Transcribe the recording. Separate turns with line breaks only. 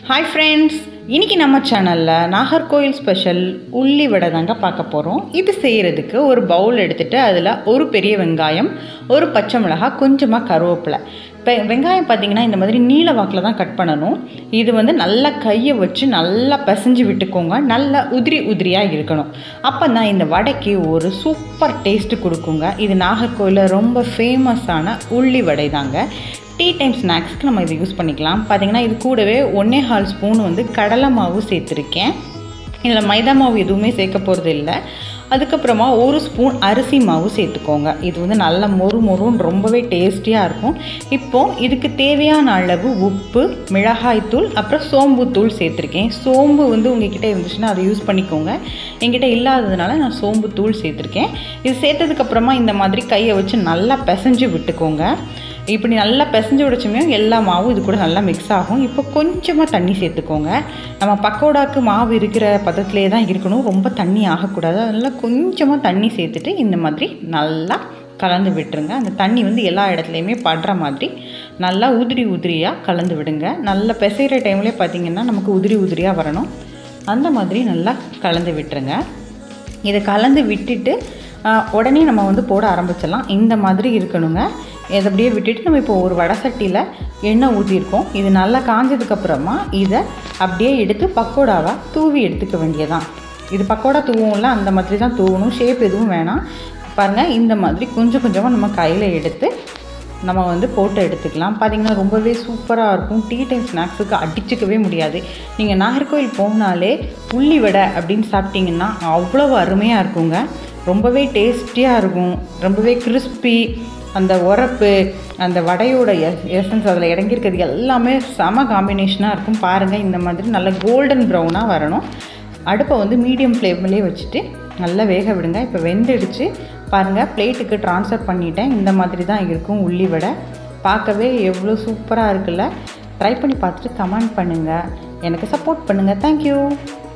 hi friends இன்னைக்கு நம்ம சேனலில் நாகர்கோயில் ஸ்பெஷல் உள்ளி வடை தாங்க பார்க்க போகிறோம் இது செய்கிறதுக்கு ஒரு பவுல் எடுத்துகிட்டு அதில் ஒரு பெரிய வெங்காயம் ஒரு பச்சை மிளகாய் கொஞ்சமாக கருவேப்பிலை இப்போ வெங்காயம் பார்த்தீங்கன்னா இந்த மாதிரி நீல வாக்கில் தான் கட் பண்ணணும் இது வந்து நல்லா கையை வச்சு நல்லா பிசைஞ்சு விட்டுக்கோங்க நல்லா உதிரி உதிரியாக இருக்கணும் அப்போ தான் இந்த வடைக்கு ஒரு சூப்பர் டேஸ்ட்டு கொடுக்குங்க இது நாகர்கோயிலில் ரொம்ப ஃபேமஸான உள்ளி வடை தாங்க டீ டைம் ஸ்நாக்ஸ்க்கு நம்ம இதை யூஸ் பண்ணிக்கலாம் பார்த்தீங்கன்னா இது கூடவே ஒன்றே ஹால் ஸ்பூன் வந்து கடலை மாவு சேர்த்துருக்கேன் இதில் மைதா மாவு எதுவுமே சேர்க்க போகிறது இல்லை அதுக்கப்புறமா ஒரு ஸ்பூன் அரிசி மாவு சேர்த்துக்கோங்க இது வந்து நல்ல மொறு மொறுன்னு ரொம்பவே டேஸ்டியாக இருக்கும் இப்போது இதுக்கு தேவையான அளவு உப்பு மிளகாய்த்தூள் அப்புறம் சோம்பு தூள் சேர்த்துருக்கேன் சோம்பு வந்து உங்ககிட்ட இருந்துச்சுன்னா அதை யூஸ் பண்ணிக்கோங்க என்கிட்ட இல்லாததுனால நான் சோம்பு தூள் சேர்த்துருக்கேன் இது சேர்த்ததுக்கப்புறமா இந்த மாதிரி கையை வச்சு நல்லா பிசைஞ்சு விட்டுக்கோங்க இப்படி நல்லா பிசைஞ்சு விடச்சுமே எல்லா மாவும் இது கூட நல்லா மிக்ஸ் ஆகும் இப்போ கொஞ்சமாக தண்ணி சேர்த்துக்கோங்க நம்ம பக்கோடாக்கு மாவு இருக்கிற பதத்திலே தான் இருக்கணும் ரொம்ப தண்ணி ஆகக்கூடாது அதனால் கொஞ்சமாக தண்ணி சேர்த்துட்டு இந்த மாதிரி நல்லா கலந்து விட்டுருங்க அந்த தண்ணி வந்து எல்லா இடத்துலையுமே படுற மாதிரி நல்லா உதிரி உதிரியாக கலந்து விடுங்க நல்லா பிசைகிற டைம்லேயே பார்த்திங்கன்னா நமக்கு உதிரி உதிரியாக வரணும் அந்த மாதிரி நல்லா கலந்து விட்டுருங்க இதை கலந்து விட்டுட்டு உடனே நம்ம வந்து போட ஆரம்பிச்சிடலாம் இந்த மாதிரி இருக்கணுங்க இதை அப்படியே விட்டுட்டு நம்ம இப்போ ஒரு வடை சட்டியில் எண்ணெய் ஊற்றிருக்கோம் இது நல்லா காஞ்சதுக்கப்புறமா இதை அப்படியே எடுத்து பக்கோடாவாக தூவி எடுத்துக்க வேண்டியதான் இது பக்கோடா தூவும்ல அந்த மாதிரி தான் தூவணும் ஷேப் எதுவும் வேணாம் பாருங்கள் இந்த மாதிரி கொஞ்சம் கொஞ்சமாக நம்ம கையில் எடுத்து நம்ம வந்து போட்டு எடுத்துக்கலாம் பார்த்திங்கன்னா ரொம்பவே சூப்பராக இருக்கும் டீ டைம் ஸ்நாக்ஸுக்கு அடிச்சுக்கவே முடியாது நீங்கள் நாகர்கோவில் போனாலே உள்ளி வடை அப்படின்னு சாப்பிட்டிங்கன்னா அவ்வளோ அருமையாக இருக்குங்க ரொம்பவே டேஸ்டியாக இருக்கும் ரொம்பவே கிறிஸ்பி அந்த உரப்பு அந்த வடையோட எஸ் எசன்ஸ் அதில் இறங்கியிருக்கிறது எல்லாமே செம காம்பினேஷனாக இருக்கும் பாருங்கள் இந்த மாதிரி நல்ல கோல்டன் ப்ரௌனாக வரணும் அடுப்பை வந்து மீடியம் ஃப்ளேம்லேயே வச்சுட்டு நல்லா வேக விடுங்க இப்போ வெந்துடுச்சு பாருங்கள் பிளேட்டுக்கு ட்ரான்ஸ்ஃபர் பண்ணிட்டேன் இந்த மாதிரி தான் இருக்கும் உள்ளி வடை பார்க்கவே எவ்வளோ சூப்பராக இருக்குல்ல ட்ரை பண்ணி பார்த்துட்டு கமெண்ட் பண்ணுங்கள் எனக்கு சப்போர்ட் பண்ணுங்கள் தேங்க்யூ